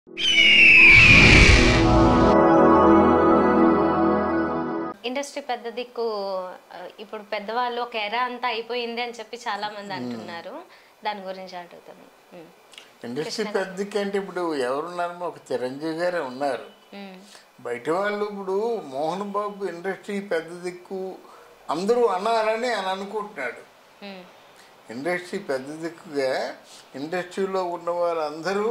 Industry పెద్ద దిక్కు ఆ, ఇప్పుడు పెద్దవాళ్ళు ఒక ఎరా అంతా అయిపోయింది అని చెప్పి చాలా మంది అంటున్నారు దాని గురించి అడుగుతాను ఉమ్. ఇండస్ట్రీ పెద్దకి అంటే ఇప్పుడు ఎవరున్నారో ఒక చిరంజీవి గారే ఉన్నారు ఉమ్. బయట వాళ్ళు ఇప్పుడు మోహన్ బాబు ఇండస్ట్రీ పెద్ద దిక్కు అందరూ అన్నారని ఆయన అనుకుంటున్నాడు ఉమ్. ఇండస్ట్రీ పెద్ద దిక్కుగా ఇండస్ట్రీలో ఉన్న వాళ్ళందరూ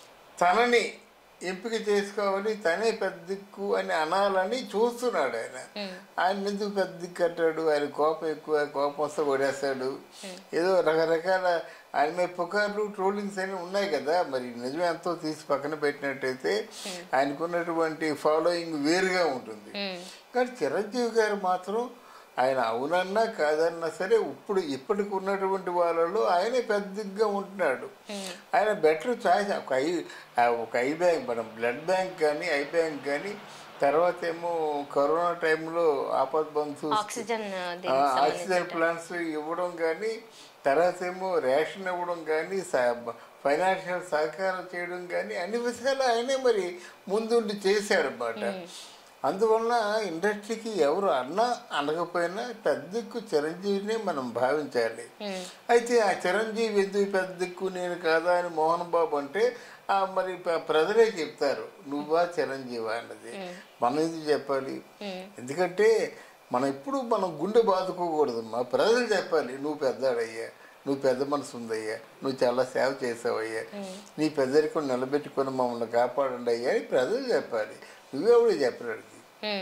తనని ఎంపిక చేసుకోవాలి తనే పెద్ద దిక్కు అని అనాలని చూస్తున్నాడు ఆయన ఆయన ఎందుకు పెద్ద దిక్కు అంటాడు ఆయన కోపం ఎక్కువ కోపం వస్తే కొడేస్తాడు ఏదో రకరకాల ఆయన మీద పుకార్లు ట్రోలింగ్స్ అని ఉన్నాయి కదా మరి నిజమే ఎంతో తీసి పక్కన పెట్టినట్టయితే ఆయనకున్నటువంటి ఫాలోయింగ్ వేరుగా ఉంటుంది ఉమ్. కానీ చిరంజీవి గారు మాత్రం ఆయన అవునన్నా కాదన్నా సరే ఇప్పుడు ఇప్పటికి ఉన్నటువంటి వాళ్ళలో ఆయనే పెద్దగా ఉంటున్నాడు ఆయన బెటర్ చాయిస్ ఒక ఐ ఆ ఒక ఐ బ్యాంక్ మనం బ్లడ్ బ్యాంక్ కానీ ఐ బ్యాంక్ కానీ తర్వాత ఏమో కరోనా టైంలో ఆపద్ బంధు ఆక్సిజన్ ఆ, దీనికి ఆక్సిజన్ సంబంధించి ప్లాంట్స్ ఇవ్వడం కానీ తర్వాత ఏమో రేషన్ ఇవ్వడం కానీ ఫైనాన్షియల్ సహకారం చేయడం కానీ అన్ని విషయాలు ఆయనే మరి ముందుండి చేశాడనమాట అందువలన ఇండస్ట్రీకి ఎవరు అన్నా అనకపోయినా పెద్దకు చిరంజీవినే మనం భావించాలి ఉమ్. అయితే ఆ చిరంజీవి ఎందుకు పెద్ద దిక్కు నేను కాదా అని మోహన్ బాబు అంటే ఆ మరి ప- ప్రజలే చెప్తారు నువ్వా చిరంజీవా అన్నది మనం ఎందుకు చెప్పాలి ఎందుకంటే మనం ఎప్పుడు మనం గుండె బాదుకోకూడదు మా ప్రజలు చెప్పాలి నువ్వు పెద్దాడయ్యా నువ్వు పెద్ద మనసు ఉందయ్యా నువ్వు చాలా సేవ చేసావయ్యా నీ పెద్దరికం నిలబెట్టుకొని మమ్మల్ని కాపాడండి అయ్యా అని ప్రజలు చెప్పాలి నువ్వెవడు చెప్పరాడు ఉమ్.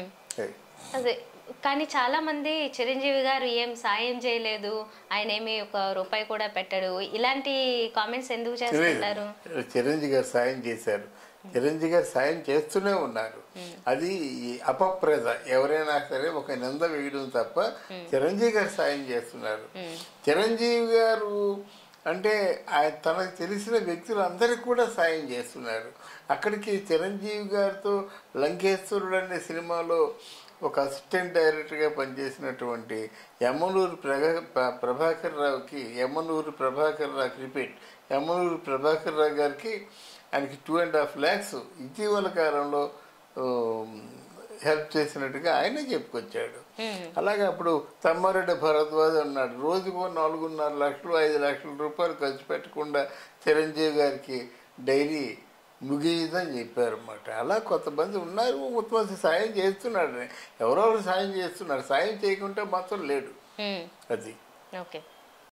అదే కానీ చాలా మంది చిరంజీవి గారు ఏం సాయం చేయలేదు ఆయన ఏమి ఒక రూపాయి కూడా పెట్టడు ఇలాంటి కామెంట్స్ ఎందుకు చేస్తుంటారు చిరంజీవి గారు సాయం చేశారు చిరంజీవి గారు సాయం చేస్తూనే ఉన్నారు అది ఈ అపప్రద ఎవరైనా సరే ఒక నింద వేయడం తప్ప చిరంజీవి గారు సాయం చేస్తున్నారు చిరంజీవి గారు అంటే ఆయన తనకు తెలిసిన వ్యక్తులందరికీ కూడా సాయం చేస్తున్నారు అక్కడికి చిరంజీవి గారితో లంకేశ్వరుడు అనే సినిమాలో ఒక అసిస్టెంట్ డైరెక్టర్గా పనిచేసినటువంటి యమ్మనూరు ప్రగా ప్ర- ప్రభాకర్ రావుకి యమ్మనూరు ప్రభాకర్ రావుకి రిపీట్ యమ్మనూరు ప్రభాకర్ రావు గారికి ఆయనకి టూ అండ్ హాఫ్ ల్యాక్స్ ఇటీవల కాలంలో హెల్ప్ చేసినట్టుగా ఆయనే చెప్పుకొచ్చాడు అలాగే అప్పుడు తమ్మారెడ్డి భరద్వాజ్ అన్నాడు రోజుకో నాలుగున్నర లక్షలు ఐదు లక్షల రూపాయలు ఖర్చు పెట్టకుండా చిరంజీవి గారికి డైరీ ముగియదని చెప్పారు అన్నమాట అలా కొంతమంది ఉన్నారు కొంతమంది సాయం చేస్తున్నాడు ఎవరో ఒకరు సాయం చేస్తున్నారు సాయం చేయకుంటే మాత్రం లేడు ఉమ్. అది ఓకే